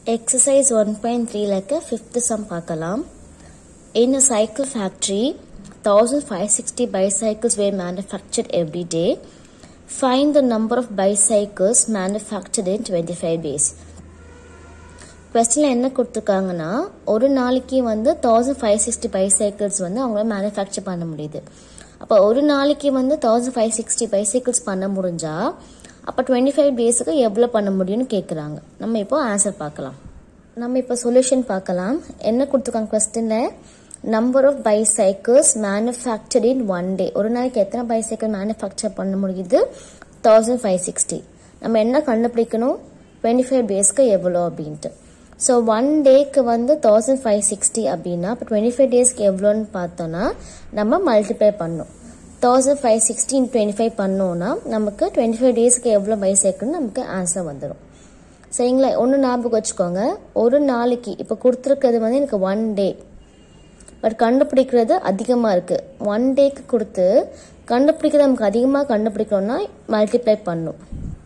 Exercise 1.3 like a fifth sum பார்க்கலாம் In a cycle factory, 1560 bicycles were manufactured every day. Find the number of bicycles manufactured in 25 days. கொஸ்டினில் என்ன கொடுத்துருக்காங்கன்னா ஒரு நாளைக்கு வந்து thousand five sixty bicycles வந்து அவங்களால மேனுஃபேக்சர் பண்ண முடியுது அப்போ ஒரு நாளைக்கு வந்து தௌசண்ட் ஃபைவ் சிக்ஸ்டி பைசைக்கிள்ஸ் பண்ண முடிஞ்சா அப்போ டுவெண்ட்டி ஃபைவ் டேஸுக்கு எவ்வளோ பண்ண முடியும்னு கேட்குறாங்க நம்ம இப்போ ஆன்சர் பார்க்கலாம் நம்ம இப்போ சொல்யூஷன் பார்க்கலாம் என்ன கொடுத்துருக்காங்க கொஸ்டினில் number of bicycles manufactured in one day ஒரு நாளைக்கு எத்தனை பைசைக்கிள் மேனுஃபேக்சர் பண்ண முடியுது தௌசண்ட் ஃபைவ் சிக்ஸ்டி நம்ம என்ன கண்டுபிடிக்கணும் டுவெண்ட்டி ஃபைவ் டேஸ்க்கு எவ்வளோ அப்படின்ட்டு ஸோ ஒன் டேக்கு வந்து தௌசண்ட் ஃபைவ் சிக்ஸ்டி அப்படின்னா இப்போ டுவெண்ட்டி ஃபைவ் டேஸ்க்கு எவ்வளோன்னு பார்த்தோன்னா நம்ம மல்டிப்ளை பண்ணணும் thousand five sixteen twenty five பண்ணோன்னா நமக்கு டுவெண்ட்டி ஃபைவ் டேஸ்க்கு எவ்வளோ பைசைக்கிள்னு நமக்கு ஆன்சர் வந்துடும் சரிங்களா ஒன்று ஞாபகம் வச்சுக்கோங்க ஒரு நாளைக்கு இப்போ கொடுத்துருக்கிறது வந்து எனக்கு ஒன் டே பட் கண்டுபிடிக்கிறது அதிகமாக இருக்குது ஒன் டேக்கு கொடுத்து கண்டுபிடிக்கிறது நமக்கு அதிகமாக கண்டுபிடிக்கணும்னா மல்டிப்ளை பண்ணும்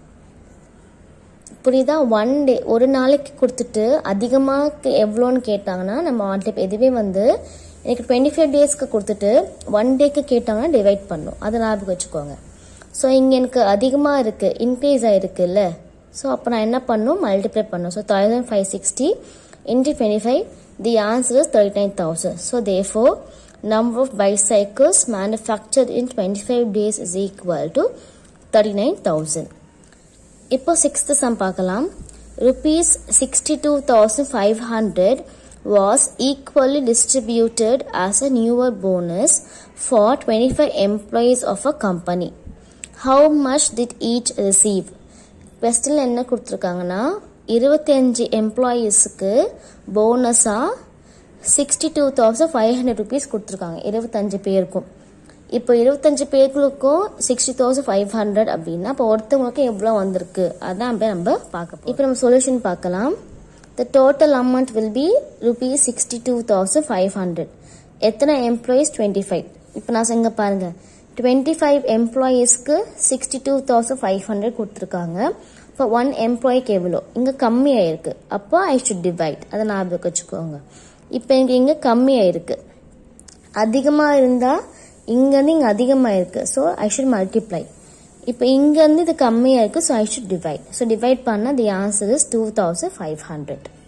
புரியுதா ஒன் டே ஒரு நாளைக்கு கொடுத்துட்டு அதிகமாக எவ்வளோன்னு கேட்டாங்கன்னா நம்ம மல்டிப்ளை இதுவே வந்து எனக்கு டுவெண்ட்டி ஃபைவ் டேஸ்க்கு கொடுத்துட்டு ஒன் டேக்கு கேட்டாங்கன்னா டிவைட் பண்ணும் அதை ஞாபகம் வச்சுக்கோங்க ஸோ இங்கே எனக்கு அதிகமாக இருக்குது இன்க்ரீஸ் ஆகிருக்குல்ல ஸோ அப்போ நான் என்ன பண்ணும் மல்டிப்ளை பண்ணும் so thousand five sixty into twenty five the answer is thirty nine thousand so therefore number of bicycles manufactured in 25 days is equal to 39,000. இப்போ சிக்ஸ்த் சம் பார்க்கலாம் rupees sixty two thousand five hundred was equally distributed as a new year bonus for twenty five employees of a company how much did each receive கொஸ்டினில் என்ன கொடுத்துருக்காங்கன்னா இருபத்தஞ்சு எம்ப்ளாயீஸுக்கு போனஸாக sixty two thousand five hundred rupees கொடுத்துருக்காங்க இருபத்தஞ்சு பேருக்கும் இப்போ இருபத்தஞ்சு பேர்களுக்கும் சிக்ஸ்டி தௌசண்ட் ஃபைவ் ஹண்ட்ரட் அப்படின்னா இப்போ ஒருத்தவங்களுக்கு எவ்வளோ வந்திருக்கு அதான் அப்படியே நம்ம பார்க்க இப்போ நம்ம சொல்யூஷன் பார்க்கலாம் the total amount will be rupees sixty two thousand five hundred எத்தனை எம்ப்ளாயீஸ் டுவெண்ட்டி ஃபைவ் இப்போ நான் இங்கே பாருங்க டுவெண்ட்டி ஃபைவ் எம்ப்ளாயீஸ்க்கு sixty two thousand five hundred கொடுத்துருக்காங்க இப்போ ஒன் எம்ப்ளாய்க்கு எவ்வளோ இங்கே கம்மி ஆயிருக்கு அப்போ ஐ ஷுட் டிவைட் அதை ஞாபகம் வச்சுக்கோங்க இப்போ எனக்கு இங்கே கம்மியாயிருக்கு அதிகமாக இருந்தால் இங்கேருந்து இங்கே அதிகமாக இருக்குது ஸோ ஐ ஷுட் மல்டிப்ளை இப்போ இங்கேருந்து இது கம்மியாக இருக்குது so I should divide so divide பண்ணால் the answer is two thousand five hundred